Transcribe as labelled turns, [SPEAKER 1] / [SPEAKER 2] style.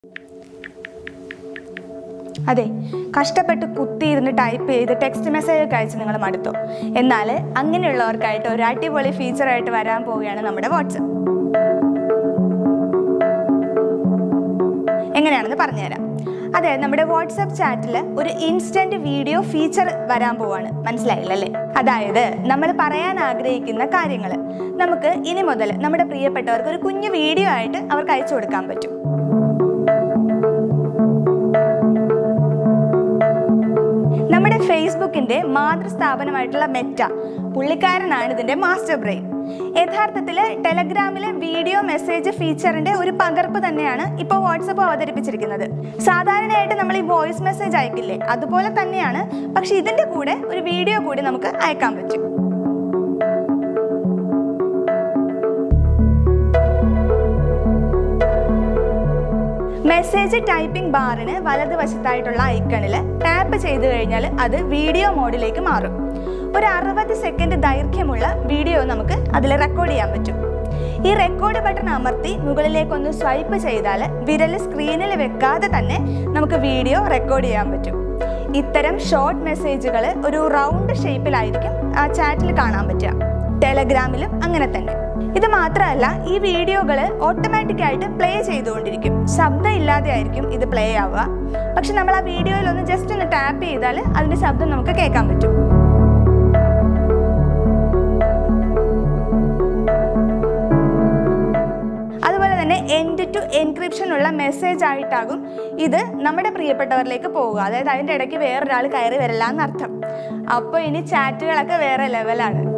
[SPEAKER 1] അതെ കഷ്ടപ്പെട്ട് കുത്തിയിരുന്ന് ടൈപ്പ് ചെയ്ത് ടെക്സ്റ്റ് മെസ്സേജ് ഒക്കെ അയച്ച് നിങ്ങൾ മടുത്തോ എന്നാൽ അങ്ങനെയുള്ളവർക്കായിട്ട് ഒരു അടിപൊളി ഫീച്ചറായിട്ട് വരാൻ പോവുകയാണ് നമ്മുടെ വാട്സപ്പ് എങ്ങനെയാണെന്ന് പറഞ്ഞുതരാം അതെ നമ്മുടെ വാട്സപ്പ് ചാറ്റിൽ ഒരു ഇൻസ്റ്റന്റ് വീഡിയോ ഫീച്ചർ വരാൻ പോവാണ് മനസ്സിലായില്ലല്ലേ അതായത് നമ്മൾ പറയാൻ ആഗ്രഹിക്കുന്ന കാര്യങ്ങൾ നമുക്ക് ഇനി മുതൽ നമ്മുടെ പ്രിയപ്പെട്ടവർക്ക് ഒരു കുഞ്ഞു വീഡിയോ ആയിട്ട് അവർക്ക് അയച്ചു കൊടുക്കാൻ പറ്റും നമ്മുടെ ഫേസ്ബുക്കിന്റെ മാതൃസ്ഥാപനമായിട്ടുള്ള മെറ്റ പുള്ളിക്കാരനാണ് ഇതിന്റെ മാസ്റ്റർ ബ്രെയിൻ യഥാർത്ഥത്തിൽ ടെലഗ്രാമിലെ വീഡിയോ മെസ്സേജ് ഫീച്ചറിന്റെ ഒരു പകർപ്പ് തന്നെയാണ് ഇപ്പോൾ വാട്സപ്പ് അവതരിപ്പിച്ചിരിക്കുന്നത് സാധാരണയായിട്ട് നമ്മൾ ഈ വോയിസ് മെസ്സേജ് അയക്കില്ലേ അതുപോലെ തന്നെയാണ് പക്ഷെ ഇതിന്റെ കൂടെ ഒരു വീഡിയോ കൂടി നമുക്ക് അയക്കാൻ പറ്റും മെസ്സേജ് ടൈപ്പിംഗ് ബാറിന് വലതുവശത്തായിട്ടുള്ള ഐക്കണിൽ ടാപ്പ് ചെയ്തു കഴിഞ്ഞാൽ അത് വീഡിയോ മോഡിലേക്ക് മാറും ഒരു അറുപത് സെക്കൻഡ് ദൈർഘ്യമുള്ള വീഡിയോ നമുക്ക് അതിൽ റെക്കോർഡ് ചെയ്യാൻ പറ്റും ഈ റെക്കോർഡ് ബട്ടൺ അമർത്തി മുകളിലേക്കൊന്ന് സ്വൈപ്പ് ചെയ്താൽ വിരൽ സ്ക്രീനിൽ വെക്കാതെ തന്നെ നമുക്ക് വീഡിയോ റെക്കോർഡ് ചെയ്യാൻ പറ്റും ഇത്തരം ഷോർട്ട് മെസ്സേജുകൾ ഒരു റൗണ്ട് ഷേപ്പിലായിരിക്കും ആ ചാറ്റിൽ കാണാൻ പറ്റുക ടെലഗ്രാമിലും അങ്ങനെ തന്നെ ഇത് മാത്രമല്ല ഈ വീഡിയോകൾ ഓട്ടോമാറ്റിക് ആയിട്ട് പ്ലേ ചെയ്തുകൊണ്ടിരിക്കും ശബ്ദം ഇല്ലാതെ ആയിരിക്കും ഇത് പ്ലേ ആവുക പക്ഷെ നമ്മൾ ആ വീഡിയോയിൽ ഒന്ന് ജസ്റ്റ് ഒന്ന് ടാപ്പ് ചെയ്താൽ അതിന്റെ ശബ്ദം നമുക്ക് കേൾക്കാൻ പറ്റും അതുപോലെ തന്നെ എൻഡ് ടു എൻക്രിപ്ഷൻ ഉള്ള മെസ്സേജ് ആയിട്ടാകും ഇത് നമ്മുടെ പ്രിയപ്പെട്ടവരിലേക്ക് പോവുക അതായത് അതിൻ്റെ ഇടയ്ക്ക് വേറൊരാൾ കയറി വരില്ല എന്നർത്ഥം അപ്പോൾ ഇനി ചാറ്റുകളൊക്കെ വേറെ ലെവലാണ്